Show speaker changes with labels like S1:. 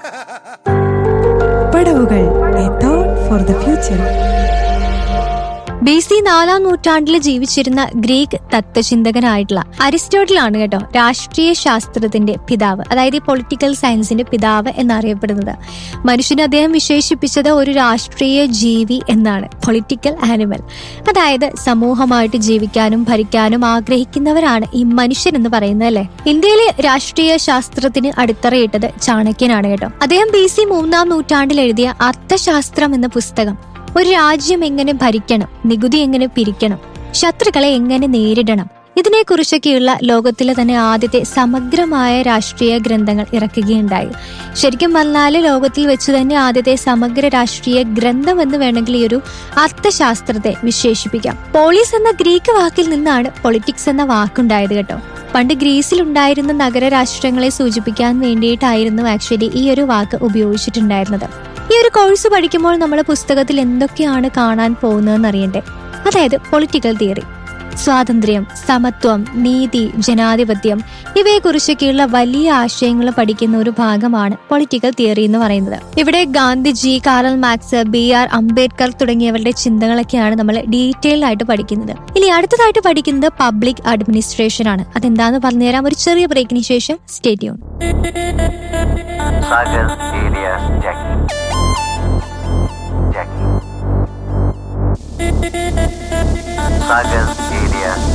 S1: പടവുകൾ a thought for the future
S2: B C നാലാം നൂറ്റാണ്ടിൽ ജീവിച്ചിരുന്ന ഗ്രീക്ക് തത്വചിന്തകനായിട്ടുള്ള അരിസ്റ്റോട്ടിൽ ആണ് കേട്ടോ രാഷ്ട്രീയ ശാസ്ത്രത്തിന്റെ പിതാവ് അതായത് ഈ പൊളിറ്റിക്കൽ സയൻസിന്റെ പിതാവ് എന്നറിയപ്പെടുന്നത് മനുഷ്യനെ അദ്ദേഹം വിശേഷിപ്പിച്ചത് ഒരു രാഷ്ട്രീയ ജീവി എന്നാണ് പൊളിറ്റിക്കൽ ആനിമൽ അതായത് സമൂഹമായിട്ട് ജീവിക്കാനും ഭരിക്കാനും ആഗ്രഹിക്കുന്നവരാണ് ഈ മനുഷ്യൻ എന്ന് പറയുന്നത് അല്ലെ ഇന്ത്യയിലെ രാഷ്ട്രീയ ശാസ്ത്രത്തിന് അടിത്തറയിട്ടത് ചാണക്യനാണ് കേട്ടോ അദ്ദേഹം ബി സി മൂന്നാം നൂറ്റാണ്ടിൽ എഴുതിയ അർത്ഥശാസ്ത്രം എന്ന പുസ്തകം ഒരു രാജ്യം എങ്ങനെ ഭരിക്കണം നികുതി എങ്ങനെ പിരിക്കണം ശത്രുക്കളെ എങ്ങനെ നേരിടണം ഇതിനെക്കുറിച്ചൊക്കെയുള്ള ലോകത്തിലെ തന്നെ ആദ്യത്തെ സമഗ്രമായ രാഷ്ട്രീയ ഗ്രന്ഥങ്ങൾ ഇറക്കുകയുണ്ടായി ശരിക്കും പറഞ്ഞാൽ ലോകത്തിൽ വെച്ച് തന്നെ ആദ്യത്തെ സമഗ്ര രാഷ്ട്രീയ ഗ്രന്ഥം എന്ന് വേണമെങ്കിൽ ഈ ഒരു അർത്ഥശാസ്ത്രത്തെ വിശേഷിപ്പിക്കാം പോളീസ് എന്ന ഗ്രീക്ക് വാക്കിൽ നിന്നാണ് പൊളിറ്റിക്സ് എന്ന വാക്കുണ്ടായത് കേട്ടോ പണ്ട് ഗ്രീസിൽ ഉണ്ടായിരുന്ന നഗര രാഷ്ട്രങ്ങളെ സൂചിപ്പിക്കാൻ വേണ്ടിയിട്ടായിരുന്നു ആക്ച്വലി ഈ ഒരു വാക്ക് ഉപയോഗിച്ചിട്ടുണ്ടായിരുന്നത് ഈ ഒരു കോഴ്സ് പഠിക്കുമ്പോൾ നമ്മൾ പുസ്തകത്തിൽ എന്തൊക്കെയാണ് കാണാൻ പോകുന്നതെന്ന് അറിയണ്ടേ അതായത് പൊളിറ്റിക്കൽ തിയറി സ്വാതന്ത്ര്യം സമത്വം നീതി ജനാധിപത്യം ഇവയെക്കുറിച്ചൊക്കെയുള്ള വലിയ ആശയങ്ങൾ പഠിക്കുന്ന ഒരു ഭാഗമാണ് പൊളിറ്റിക്കൽ തിയറി എന്ന് പറയുന്നത് ഇവിടെ Gandhiji Karl Marx B R Ambedkar തുടങ്ങിയവരുടെ ചിന്തകളൊക്കെയാണ് നമ്മൾ ഡീറ്റെയിൽ ആയിട്ട് പഠിക്കുന്നത് ഇനി അടുത്തതായിട്ട് പഠിക്കുന്നത് പബ്ലിക് അഡ്മിനിസ്ട്രേഷൻ ആണ് അതെന്താന്ന് പറഞ്ഞുതരാം ഒരു ചെറിയ ബ്രേക്കിന് ശേഷം സ്റ്റേറ്റ്യൂൺ
S3: Sagar alias Jackie. Jackie. Sagar alias